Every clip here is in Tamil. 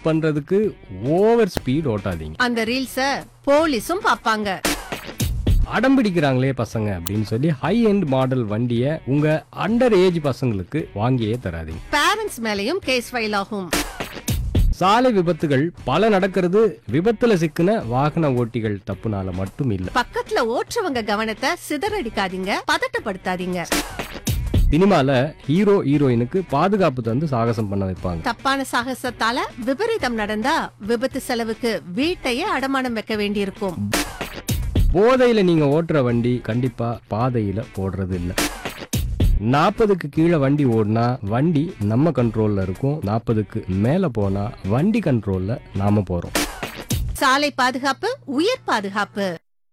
பண்றதுக்கு ஓவர் ஸ்பீட் ஓட்டாதீங்க அந்த ரீல்ஸ போலீஸும் பாப்பாங்க அடம் பிடிக்கிறாங்களே பசங்க அப்படின்னு சொல்லி ஹை எண்ட் மாடல் வண்டியை உங்க அண்டர் ஏஜ் பசங்களுக்கு வாங்கியே தராதீங்க பேரண்ட்ஸ் மேலயும் கேஸ் ஃபைல் ஆகும் சாலை விபத்துகள் பல நடக்கிறது விபத்துல சிக்கின வாகன ஓட்டிகள் தப்புனால மட்டும் இல்ல பக்கத்துல ஓட்டுறவங்க கவனத்தை சிதறடிக்காதீங்க பதட்டப்படுத்தாதீங்க சினிமால ஹீரோ ஹீரோயினுக்கு பாதுகாப்பு தந்து சாகசம் பண்ண வைப்பாங்க தப்பான சாகசத்தால விபரீதம் நடந்தா விபத்து செலவுக்கு வீட்டையே அடமானம் வைக்க வேண்டியிருக்கும் போதையில நீங்க ஓட்டுற வண்டி கண்டிப்பா பாதையில ஓடுறது இல்ல நாற்பதுக்கு கீழே வண்டி ஓடினா வண்டி நம்ம கண்ட்ரோல்ல இருக்கும் நாற்பதுக்கு மேல போனா வண்டி கண்ட்ரோல்ல நாம போறோம் சாலை பாதுகாப்பு உயிர் பாதுகாப்பு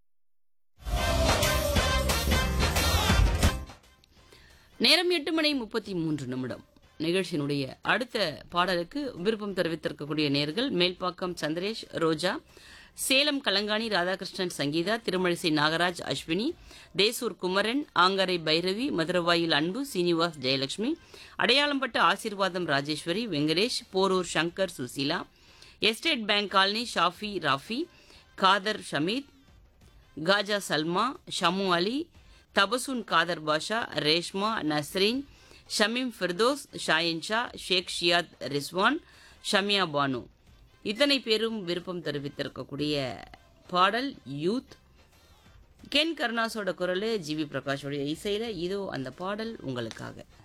நேரம் எட்டு மணி முப்பத்தி மூன்று நிமிடம் நிகழ்ச்சியினுடைய அடுத்த பாடலுக்கு விருப்பம் தெரிவித்திருக்கக்கூடிய நேர்கள் மேல்பாக்கம் சந்திரேஷ் ரோஜா சேலம் கலங்காணி ராதாகிருஷ்ணன் சங்கீதா திருமழிசை நாகராஜ் அஸ்வினி தேசூர் குமரன் ஆங்கரை பைரவி மதுரவாயில் அன்பு சீனிவாஸ் ஜெயலட்சுமி அடையாளம்பட்ட Aseervatham Rajeswari Venkatesh Porur Shankar Susheela estate bank colony Shafi Rafi Khader Shameed Khaja Salma Shamu Ali Tabassum Khader Basha Reshma Nasreen Shameem Firdous Shaheen Shah Sheikh Shiyad Rizwan Shamiya Banu இத்தனை பேரும் விருப்பம் தெரிவித்திருக்கக்கூடிய பாடல் யூத் கென் கருணாஸோட குரல் ஜிவி பிரகாஷோடைய இசையில இதோ அந்த பாடல் உங்களுக்காக